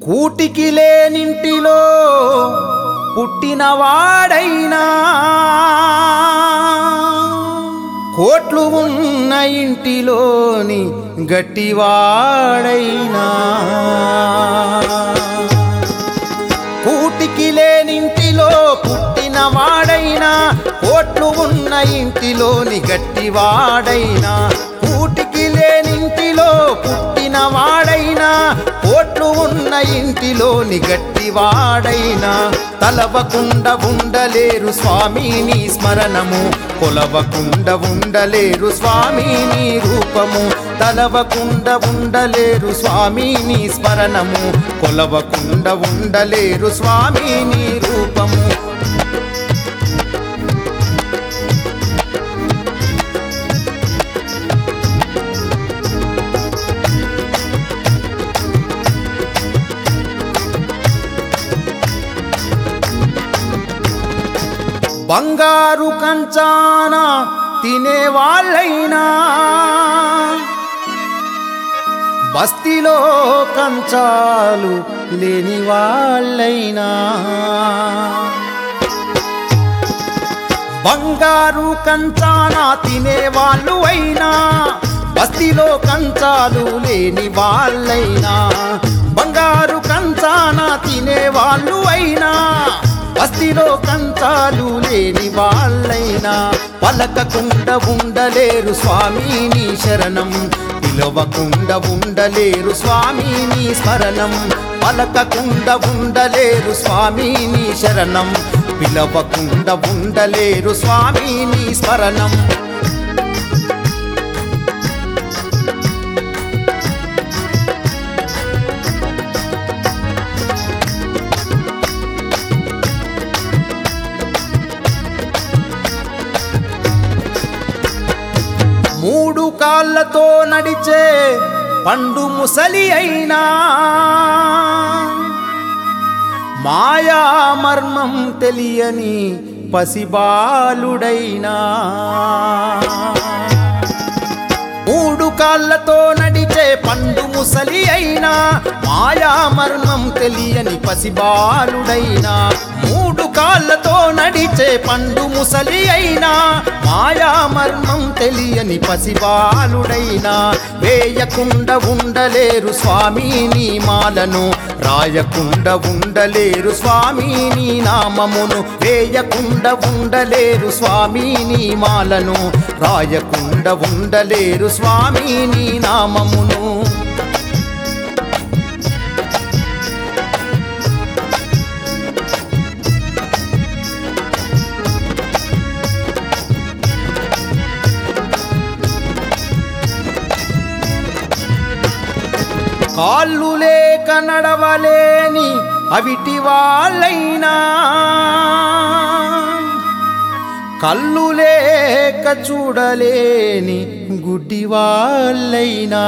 కూటికి లేనింటిలో పుట్టినవాడైనా కోట్లు ఉన్న ఇంటిలోని గట్టివాడైనా కూటికి లేనింటిలో పుట్టిన వాడైనా కోట్లు ఉన్న ఇంటిలోని గట్టివాడైనా కూటికి లేనింటిలో పుట్టిన వాడైనా కోట్లు ఉన్న ఇంటిలోని గట్టివాడైనా తలవకుండ ఉండలేరు స్వామి నీ స్మరణము కొలవకుండ ఉండలేరు స్వామి నీ రూపము తలవకుండ ఉండలేరు స్వామి నీ స్మరణము కొలవకుండ ఉండలేరు స్వామి నీ రూపము బంగారు కంచాన తినేవాళ్ళైనా బస్తీలో కంచాలు లేని వాళ్ళైనా బంగారు కంచాన తినేవాళ్ళు అయినా బస్తీలో కంచాలు లేని వాళ్ళైనా బంగారు కంచాన తినేవాళ్ళు అయినా బస్తీలో కంచాలు లేని వాళ్ళైనా పలకకుండా ఉండలేరు స్వామి నీ శరణం పిలవకుండా ఉండలేరు స్వామి నీ స్మరణం పలకకుండా ఉండలేరు స్వామి నీ శరణం పిలవకుండా ఉండలేరు స్వామి నీ స్మరణం మూడు కాళ్ళతో నడిచే పండు ముసలి అయినా మాయా మర్మం తెలియని పసిబాలుడైనా మూడు కాళ్ళతో నడిచే పండు ముసలి అయినా మాయా మర్మం తెలియని పసిబాలుడైనా మూడు కాళ్ళతో నడిచే పండు ముసలి అయినా మాయా మర్మం తెలియని పసిబాలుడైనా వేయకుండా ఉండలేరు స్వామి నీ మాలను రాయకుండా ఉండలేరు స్వామి నీ నామమును వేయకుండా ఉండలేరు స్వామి నీ మాలను రాయకుండా ఉండలేరు స్వామి నీ నామమును కాళ్ళు లేక నడవలేని అవిటి వాళ్ళైనా కళ్ళు లేక చూడలేని గుడ్డి వాళ్ళైనా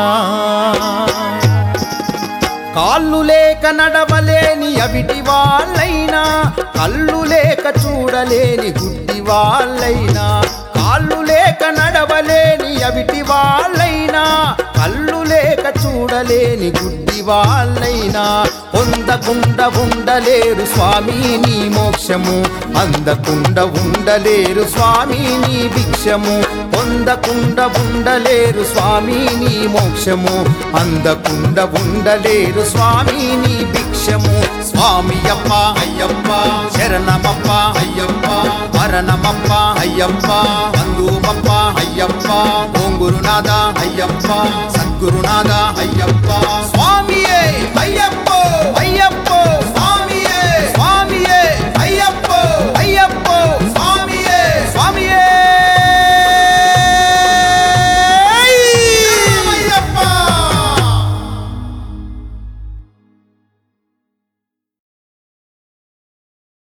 కాళ్ళు లేక నడవలేని అవిటి వాళ్ళైనా కళ్ళు లేక చూడలేని గుడ్డి వాళ్ళైనా కాళ్ళు లేక నడవలేని అవిటి వాళ్ళైనా కళ్ళు లేక చూడలేని గుడ్డి వాళ్ళైనా పొందకుండా ఉండలేరు స్వామి నీ మోక్షము అందకుండా ఉండలేరు స్వామి నీ భిక్షము పొందకుండా ఉండలేరు స్వామి నీ మోక్షము అందకుండా ఉండలేరు స్వామి నీ భిక్షము స్వామి అప్ప అయ్యప్ప శరణమప్ప అయ్యప్ప మరణమప్ప అయ్యప్ప బంధువప్ప అయ్యప్ప ఓం గురునాథ అయ్యప్ప సద్గురునాథ అయ్యప్ప స్వామియే